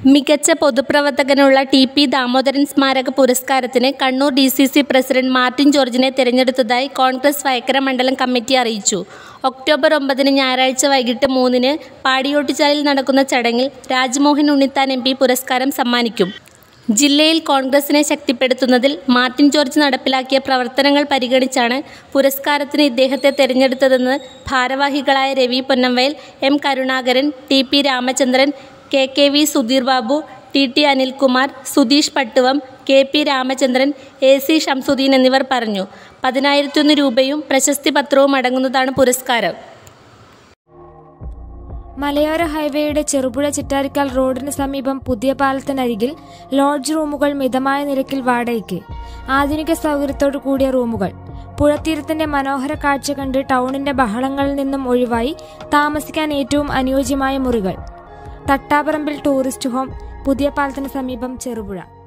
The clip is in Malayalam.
മികച്ച പൊതുപ്രവർത്തകനുള്ള ടി പി ദാമോദരൻ സ്മാരക പുരസ്കാരത്തിന് Kannur D C C president Martin ജോർജിനെ തിരഞ്ഞെടുത്തതായി കോൺഗ്രസ് വൈക്കര മണ്ഡലം കമ്മിറ്റി അറിയിച്ചു ഒക്ടോബർ ഒമ്പതിന് ഞായറാഴ്ച വൈകിട്ട് മൂന്നിന് പാടിയോട്ടിച്ചാലിൽ നടക്കുന്ന ചടങ്ങിൽ രാജ്മോഹൻ ഉണ്ണിത്താൻ എം പി പുരസ്കാരം സമ്മാനിക്കും ജില്ലയിൽ കോൺഗ്രസിനെ ശക്തിപ്പെടുത്തുന്നതിൽ മാർട്ടിൻ ജോർജ് നടപ്പിലാക്കിയ പ്രവർത്തനങ്ങൾ പരിഗണിച്ചാണ് പുരസ്കാരത്തിന് ഇദ്ദേഹത്തെ തിരഞ്ഞെടുത്തതെന്ന് ഭാരവാഹികളായ Ravi Ponnamvayal M Karunakaran T P Ramachandran K K V Sudheer Babu T T Anilkumar Sudheesh Pattuvam K P Ramachandran A C Shamsuddin എന്നിവർ പറഞ്ഞു പതിനായിരത്തൊന്ന് രൂപയും പ്രശസ്തി പത്രവും അടങ്ങുന്നതാണ് പുരസ്കാരം മലയോര ഹൈവേയുടെ ചെറുപുഴ ചിറ്റാരിക്കാൽ റോഡിന് സമീപം പുതിയ പാലത്തിനരികിൽ ലോഡ്ജ് റൂമുകൾ മിതമായ നിരക്കിൽ വാടകയ്ക്ക് ആധുനിക സൗകര്യത്തോടു കൂടിയ റൂമുകൾ പുഴത്തീരത്തിന്റെ മനോഹര കാഴ്ച കണ്ട് ടൗണിന്റെ ബഹളങ്ങളിൽ നിന്നും ഒഴിവായി താമസിക്കാൻ ഏറ്റവും അനുയോജ്യമായ മുറികൾ തട്ടാപറമ്പിൽ ടൂറിസ്റ്റ് ഹോം പുതിയ പാലത്തിന് സമീപം ചെറുപുഴ